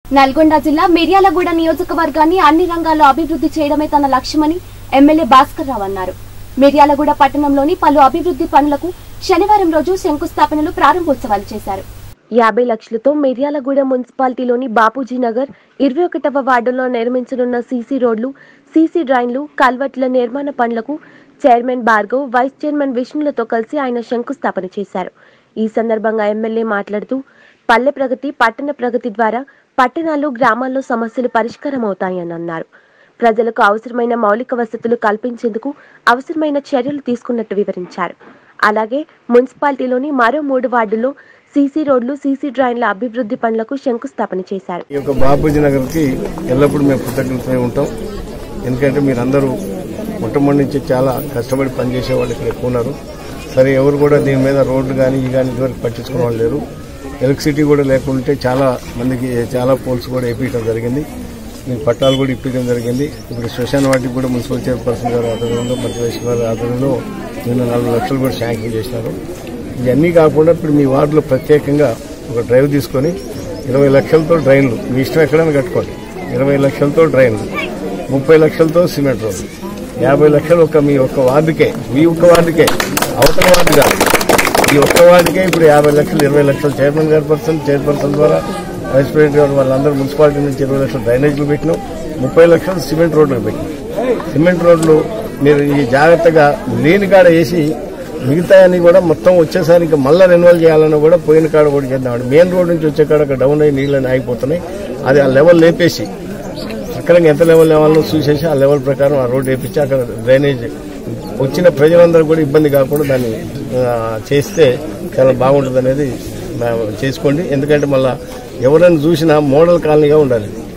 నల్గొండ జిల్లా మిర్యాలగూడ నియోజకవర్గాన్ని అన్ని రంగాల్లో అభివృద్ధి చేయడమే తన లక్ష్యమని ఎమ్మెల్యే భాస్కర్ రావు అన్నారు మిర్యాలగూడ పట్టణంలోని పలు అభివృద్ధి పనులకు శనివారం రోజు శంకుస్థాపనలు ప్రారంభోత్సవాలు చేశారు యాభై లక్షలతో మిర్యాలగూడ మున్సిపాలిటీలోని బాపూజీ నగర్ ఇరవై ఒకటవ వార్డులో నిర్మించనున్న సీసీ రోడ్లు సీసీ డ్రైన్లు కల్వర్ట్ల నిర్మాణ పనులకు చైర్మన్ భార్గవ్ వైస్ చైర్మన్ విష్ణులతో కలిసి ఆయన శంకుస్థాపన చేశారు ఈ సందర్భంగా ఎమ్మెల్యే మాట్లాడుతూ పల్లె ప్రగతి పట్టణ ప్రగతి ద్వారా పట్టణాలు గ్రామాల్లో సమస్యలు పరిష్కారం అవుతాయని అన్నారు ప్రజలకు అవసరమైన మౌలిక వసతులు కల్పించేందుకు అవసరమైన చర్యలు తీసుకున్నట్టు వివరించారు అలాగే మున్సిపాలిటీలోని మరో మూడు వార్డుల్లో సీసీ రోడ్లు సీసీ డ్రైన్ల అభివృద్ధి పనులకు శంకుస్థాపన చేశారు ఈ యొక్క బాపూజీ నగర్కి ఎల్లప్పుడూ మేము కృతజ్ఞతమై ఉంటాం ఎందుకంటే మీరందరూ మొట్టమొదటి నుంచి చాలా కష్టపడి పనిచేసే వాళ్ళు ఇక్కడ ఎక్కువ ఉన్నారు సరే ఎవరు కూడా దీని మీద రోడ్లు కానీ ఈ కానీ ఇదివరకు పట్టించుకునే వాళ్ళు లేరు ఎలక్ట్రిసిటీ కూడా లేకుంటే చాలా మందికి చాలా పోల్స్ కూడా వేపించడం జరిగింది మీకు పట్టాలు కూడా ఇప్పించడం జరిగింది ఇప్పుడు శ్మశాన వాటికి కూడా మున్సిపల్ చైర్పర్సన్ గారి ఆధ్వర్యంలో మధ్యవేశ్వర గారి ఆధ్వర్యంలో నిన్న నాలుగు లక్షలు కూడా శాంక్షన్ చేసినారు ఇవన్నీ కాకుండా ఇప్పుడు మీ వార్డులో ప్రత్యేకంగా ఒక డ్రైవ్ తీసుకొని ఇరవై లక్షలతో డ్రైన్లు మీ ఇష్టం ఎక్కడైనా కట్టుకోండి ఇరవై లక్షలతో డ్రైన్లు ముప్పై లక్షలతో సిమెంట్ రోడ్లు యాభై లక్షలు ఒక మీ ఒక్క వార్డుకే మీ ఒక్క వార్డుకే అవతల వార్డు కాదు ఈ ఒక్క వార్డుకే ఇప్పుడు యాభై లక్షలు ఇరవై లక్షలు చైర్మన్ గారి పర్సన్ చైర్పర్సన్ ద్వారా వైస్ ప్రెసిడెంట్ గారు వాళ్ళందరూ మున్సిపాలిటీ నుంచి ఇరవై లక్షలు డ్రైనేజీలు పెట్టినాం ముప్పై లక్షలు సిమెంట్ రోడ్లు పెట్టినాం సిమెంట్ రోడ్లు మీరు ఈ జాగ్రత్తగా లేని కాడ వేసి మిగతాయన్ని కూడా మొత్తం వచ్చేసరికి మళ్ళీ రెన్యువల్ చేయాలన్నా కూడా పోయిన కాడ కూడా చేద్దామండి మెయిన్ రోడ్ నుంచి వచ్చే కాడ అక్కడ డౌన్ అయ్యి నీళ్ళని ఆగిపోతున్నాయి అది ఆ లెవెల్ లేపేసి సక్రంగా ఎంత లెవెల్ లెవెల్లో చూసేసి ఆ లెవెల్ ప్రకారం ఆ రోడ్ వేపించి అక్కడ డ్రైనేజ్ వచ్చిన ప్రజలందరూ కూడా ఇబ్బంది కాకుండా దాన్ని ఆ, చేస్తే చాలా బాగుంటుంది అనేది చేసుకోండి ఎందుకంటే మళ్ళీ ఎవరైనా చూసినా మోడల్ కాలనీగా ఉండాలి